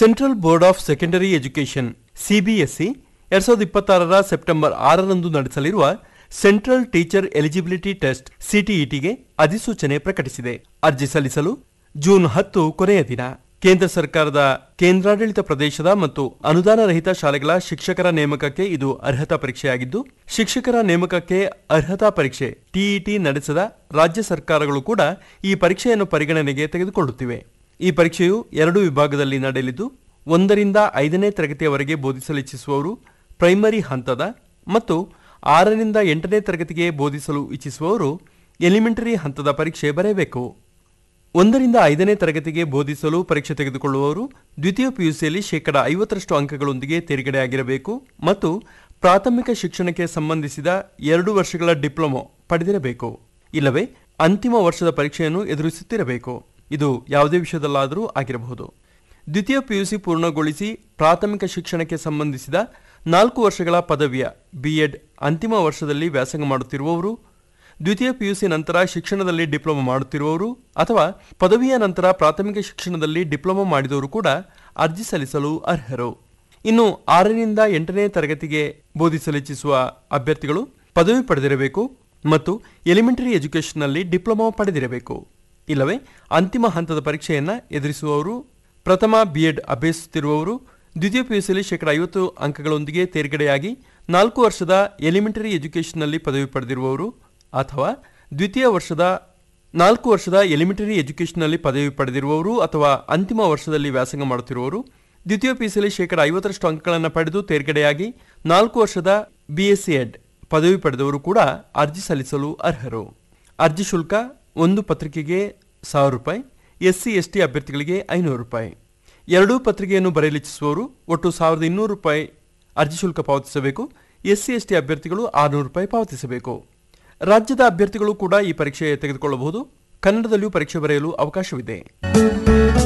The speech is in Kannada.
central board of secondary education CBSE ಎರಡ್ ಸಾವಿರದ ಇಪ್ಪತ್ತಾರರ ಸೆಪ್ಟೆಂಬರ್ ಆರರಂದು ನಡೆಸಲಿರುವ ಸೆಂಟ್ರಲ್ ಟೀಚರ್ ಎಲಿಜಿಬಿಲಿಟಿ ಟೆಸ್ಟ್ ಸಿಟಿಇಟಿಗೆ ಅಧಿಸೂಚನೆ ಪ್ರಕಟಿಸಿದೆ ಅರ್ಜಿ ಸಲ್ಲಿಸಲು ಜೂನ್ ಹತ್ತು ಕೊನೆಯ ದಿನ ಕೇಂದ್ರ ಸರ್ಕಾರದ ಕೇಂದ್ರಾಡಳಿತ ಪ್ರದೇಶದ ಮತ್ತು ಅನುದಾನ ರಹಿತ ಶಾಲೆಗಳ ಶಿಕ್ಷಕರ ನೇಮಕಕ್ಕೆ ಇದು ಅರ್ಹತಾ ಪರೀಕ್ಷೆಯಾಗಿದ್ದು ಶಿಕ್ಷಕರ ನೇಮಕಕ್ಕೆ ಅರ್ಹತಾ ಪರೀಕ್ಷೆ ಟಿಇಟಿ ನಡೆಸದ ರಾಜ್ಯ ಸರ್ಕಾರಗಳು ಕೂಡ ಈ ಪರೀಕ್ಷೆಯನ್ನು ಪರಿಗಣನೆಗೆ ತೆಗೆದುಕೊಳ್ಳುತ್ತಿವೆ ಈ ಪರೀಕ್ಷೆಯು ಎರಡು ವಿಭಾಗದಲ್ಲಿ ನಡೆಯಲಿದ್ದು ಒಂದರಿಂದ ಐದನೇ ತರಗತಿಯವರೆಗೆ ಬೋಧಿಸಲಿಚ್ಛಿಸುವವರು ಪ್ರೈಮರಿ ಹಂತದ ಮತ್ತು ಆರರಿಂದ ಎಂಟನೇ ತರಗತಿಗೆ ಬೋಧಿಸಲು ಇಚ್ಛಿಸುವವರು ಎಲಿಮೆಂಟರಿ ಹಂತದ ಪರೀಕ್ಷೆ ಬರೆಯಬೇಕು ಒಂದರಿಂದ ಐದನೇ ತರಗತಿಗೆ ಬೋಧಿಸಲು ಪರೀಕ್ಷೆ ತೆಗೆದುಕೊಳ್ಳುವವರು ದ್ವಿತೀಯ ಪಿಯುಸಿಯಲ್ಲಿ ಶೇಕಡ ಐವತ್ತರಷ್ಟು ಅಂಕಗಳೊಂದಿಗೆ ತೇರ್ಗಡೆಯಾಗಿರಬೇಕು ಮತ್ತು ಪ್ರಾಥಮಿಕ ಶಿಕ್ಷಣಕ್ಕೆ ಸಂಬಂಧಿಸಿದ ಎರಡು ವರ್ಷಗಳ ಡಿಪ್ಲೊಮೊ ಪಡೆದಿರಬೇಕು ಇಲ್ಲವೇ ಅಂತಿಮ ವರ್ಷದ ಪರೀಕ್ಷೆಯನ್ನು ಎದುರಿಸುತ್ತಿರಬೇಕು ಇದು ಯಾವುದೇ ವಿಷಯದಲ್ಲಾದರೂ ಆಗಿರಬಹುದು ದ್ವಿತೀಯ ಪಿಯುಸಿ ಪೂರ್ಣಗೊಳಿಸಿ ಪ್ರಾಥಮಿಕ ಶಿಕ್ಷಣಕ್ಕೆ ಸಂಬಂಧಿಸಿದ ನಾಲ್ಕು ವರ್ಷಗಳ ಪದವಿಯ ಬಿಎಡ್ ಅಂತಿಮ ವರ್ಷದಲ್ಲಿ ವ್ಯಾಸಂಗ ಮಾಡುತ್ತಿರುವವರು ದ್ವಿತೀಯ ಪಿಯುಸಿ ನಂತರ ಶಿಕ್ಷಣದಲ್ಲಿ ಡಿಪ್ಲೊಮಾ ಮಾಡುತ್ತಿರುವವರು ಅಥವಾ ಪದವಿಯ ನಂತರ ಪ್ರಾಥಮಿಕ ಶಿಕ್ಷಣದಲ್ಲಿ ಡಿಪ್ಲೊಮಾ ಮಾಡಿದವರು ಕೂಡ ಅರ್ಜಿ ಸಲ್ಲಿಸಲು ಅರ್ಹರು ಇನ್ನು ಆರರಿಂದ ಎಂಟನೇ ತರಗತಿಗೆ ಬೋಧಿಸಲಿಚ್ಛಿಸುವ ಅಭ್ಯರ್ಥಿಗಳು ಪದವಿ ಪಡೆದಿರಬೇಕು ಮತ್ತು ಎಲಿಮೆಂಟರಿ ಎಜುಕೇಷನ್ನಲ್ಲಿ ಡಿಪ್ಲೊಮಾ ಪಡೆದಿರಬೇಕು ಇಲ್ಲವೇ ಅಂತಿಮ ಹಂತದ ಪರೀಕ್ಷೆಯನ್ನು ಎದುರಿಸುವವರು ಪ್ರಥಮ ಬಿಎಡ್ ಅಭ್ಯಸಿಸುತ್ತಿರುವವರು ದ್ವಿತೀಯ ಪಿಯುಸಿಯಲ್ಲಿ ಶೇಕಡ ಐವತ್ತು ಅಂಕಗಳೊಂದಿಗೆ ತೇರ್ಗಡೆಯಾಗಿ ನಾಲ್ಕು ವರ್ಷದ ಎಲಿಮೆಂಟರಿ ಎಜುಕೇಷನ್ನಲ್ಲಿ ಪದವಿ ಪಡೆದಿರುವವರು ಅಥವಾ ದ್ವಿತೀಯ ವರ್ಷದ ನಾಲ್ಕು ವರ್ಷದ ಎಲಿಮೆಂಟರಿ ಎಜುಕೇಷನ್ನಲ್ಲಿ ಪದವಿ ಪಡೆದಿರುವವರು ಅಥವಾ ಅಂತಿಮ ವರ್ಷದಲ್ಲಿ ವ್ಯಾಸಂಗ ಮಾಡುತ್ತಿರುವವರು ದ್ವಿತೀಯ ಪಿಯುಸಿಯಲ್ಲಿ ಶೇಕಡ ಐವತ್ತರಷ್ಟು ಅಂಕಗಳನ್ನು ಪಡೆದು ತೇರ್ಗಡೆಯಾಗಿ ನಾಲ್ಕು ವರ್ಷದ ಬಿಎಸ್ಸಿ ಎಡ್ ಪದವಿ ಪಡೆದವರು ಕೂಡ ಅರ್ಜಿ ಸಲ್ಲಿಸಲು ಅರ್ಹರು ಅರ್ಜಿ ಶುಲ್ಕ ಒಂದು ಪತ್ರಿಕೆಗೆ ಸಾವಿರ ರೂಪಾಯಿ ಎಸ್ಸಿ ಎಸ್ಟಿ ಅಭ್ಯರ್ಥಿಗಳಿಗೆ ಐನೂರು ರೂಪಾಯಿ ಎರಡೂ ಪತ್ರಿಕೆಯನ್ನು ಬರೆಯಲಿಚ್ಛಿಸುವವರು ಒಟ್ಟು ಸಾವಿರದ ಇನ್ನೂರು ರೂಪಾಯಿ ಅರ್ಜಿ ಶುಲ್ಕ ಪಾವತಿಸಬೇಕು ಎಸ್ಸಿ ಎಸ್ಟಿ ಅಭ್ಯರ್ಥಿಗಳು ಆರುನೂರು ರೂಪಾಯಿ ಪಾವತಿಸಬೇಕು ರಾಜ್ಯದ ಅಭ್ಯರ್ಥಿಗಳು ಕೂಡ ಈ ಪರೀಕ್ಷೆ ತೆಗೆದುಕೊಳ್ಳಬಹುದು ಕನ್ನಡದಲ್ಲಿಯೂ ಪರೀಕ್ಷೆ ಬರೆಯಲು ಅವಕಾಶವಿದೆ